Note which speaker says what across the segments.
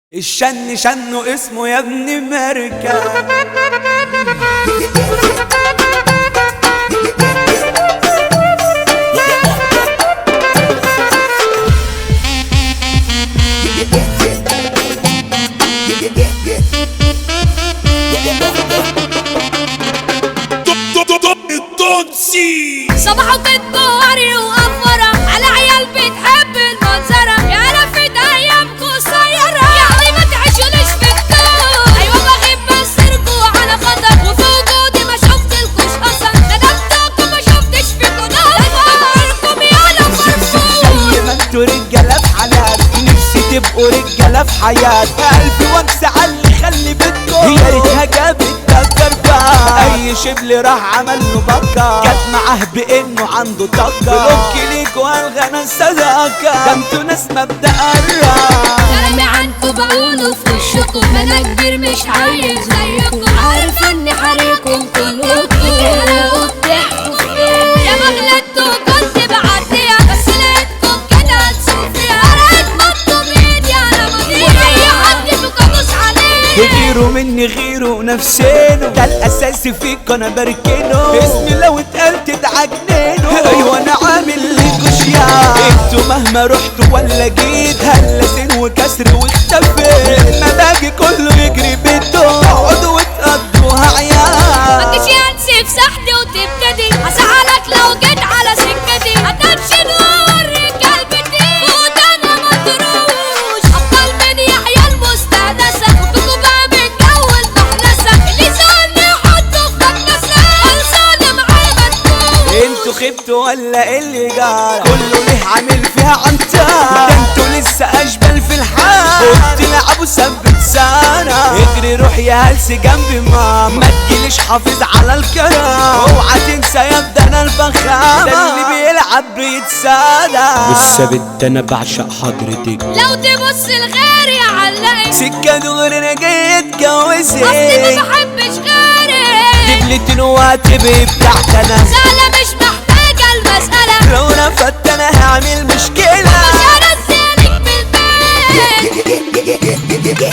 Speaker 1: الشن شنه اسمه يا ابن مركب
Speaker 2: التونسي
Speaker 3: صباحه كدبه وري وقفرة على عيال بتحب المنظرة يا لفت ايامكم قصيرة يعني ما تعيشونيش في الدور ايوه بغيب بس ارجعوا على خطر وفي وجودي ما شفتلكوش اثر ندمتكم ما شفتش فيكم نظر عمركم يالا مرفوض
Speaker 1: زي ما انتوا رجاله في حالات نفسي تبقوا رجاله في حياتي قلبي وامسى على اللي خلي بيتكم يا ريتها جابت دكر بقى اي شبل راح عمل له بكر جت معاه بانه عنده طاقه بلوك ليكوا الغنى الصداقه ده انتوا ناس مبدا الراحه
Speaker 3: كلامي عنكم بقوله في وشكم ما انا كبير مش عايز زيكم عارف اني حريكم كلكم بتحرقوا بتحكوا في ايه يا مغلطتوا كنت بعديها بس لقيتكم كده هتسوق فيها فرقت مطوا بايدي على مضيع اي حد فيكم ادوس عليه
Speaker 1: غيروا مني غيروا نفسينه ده الاساس فيك انا بركنه اسمي لو اتقال تدعجنينه ايوه انا عامل ليكوا شياع انتوا مهما رحتوا ولا جيت هلسين وكسر واختفيت مزاجي كله يجري بيته اقعدوا وتقضوها عيال
Speaker 3: متجيش انسي في سحتي وتبتدي هزعلك لو جيت على سكتي هتمشي نور قلبتي فوت انا مطروش افضل من يحيى المستانسة وفيكوا بقى من جو المحلسة اللي سألني حطه في مكنسة خلصانة معاه مدفوش
Speaker 1: انتوا خبتوا ولا ايه اللي جرى كله ليه عامل فيها عنتار ده انتوا لسه اشبال في الحال قلت لعبوا ثبت سنة اجري روح يا هلس جنبي ماما ما تجيليش حافظ على الكلام اوعى تنسى يا ابدا انا البخامة ده اللي بيلعب بيتسادى
Speaker 2: والثابت انا بعشق حضرتك
Speaker 3: لو تبص لغيري علقك
Speaker 1: سكة دغري انا جاي اتجوزك
Speaker 3: اصلي ما بحبش غيرك
Speaker 1: دبلتين وهتبقي بتاعت انا
Speaker 3: سهلة مش محتاجة المسألة
Speaker 1: لو رفضت انا هعمل مشكلة
Speaker 3: مش هنزلك بالبيت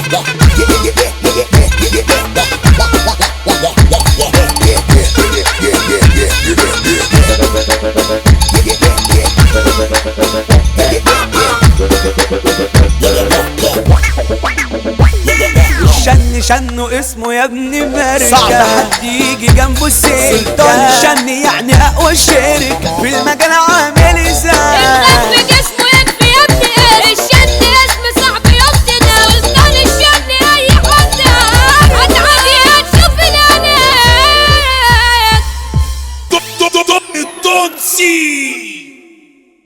Speaker 1: الشن شنه اسمه يا ابن مركب صعب حد يجي جنبه السلطان سلطان شن يعني اقوى شركة في المجال عامل ازاي
Speaker 3: الغد جسمه يكفي يا ابني ايه الشن اسم صاحبي يبدي ده سلطان الشن اي حد هتعدي هتشوف العينين
Speaker 2: التونسي